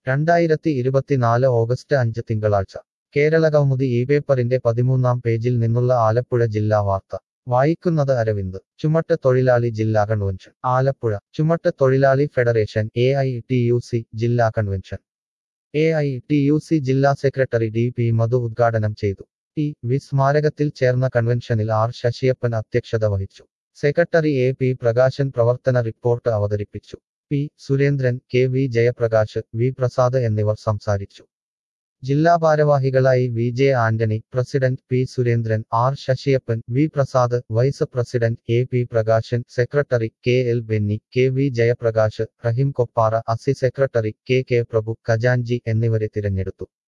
രണ്ടായിരത്തി ഇരുപത്തിനാല് ഓഗസ്റ്റ് അഞ്ച് തിങ്കളാഴ്ച കേരളകൗമുദി ഈ പേപ്പറിന്റെ പതിമൂന്നാം പേജിൽ നിന്നുള്ള ആലപ്പുഴ ജില്ലാ വാർത്ത വായിക്കുന്നത് അരവിന്ദ് ചുമട്ട് തൊഴിലാളി ജില്ലാ കൺവെൻഷൻ ആലപ്പുഴ ചുമട്ട് തൊഴിലാളി federation A I T U C ജില്ലാ convention A I T U C ജില്ലാ സെക്രട്ടറി ഡി പി മധു ഉദ്ഘാടനം ചെയ്തു ടി വി സ്മാരകത്തിൽ ചേർന്ന കൺവെൻഷനിൽ ആർ ശശിയപ്പൻ അധ്യക്ഷത വഹിച്ചു സെക്രട്ടറി എ പി പ്രകാശൻ പ്രവർത്തന റിപ്പോർട്ട് അവതരിപ്പിച്ചു P Surendran K V Jayaprakash V Prasad എന്നിവർ സംസാരിച്ചു ജില്ലാ ഭാരവാഹികളായി V J Antony president P Surendran R Sasiyappan V Prasad vice president A P Prakashan secretary K L Benny K V Jayaprakash Raheem Koppara അസി സെക്രട്ടറി കെ കെ പ്രഭു ഖജാൻജി എന്നിവരെ തിരഞ്ഞെടുത്തു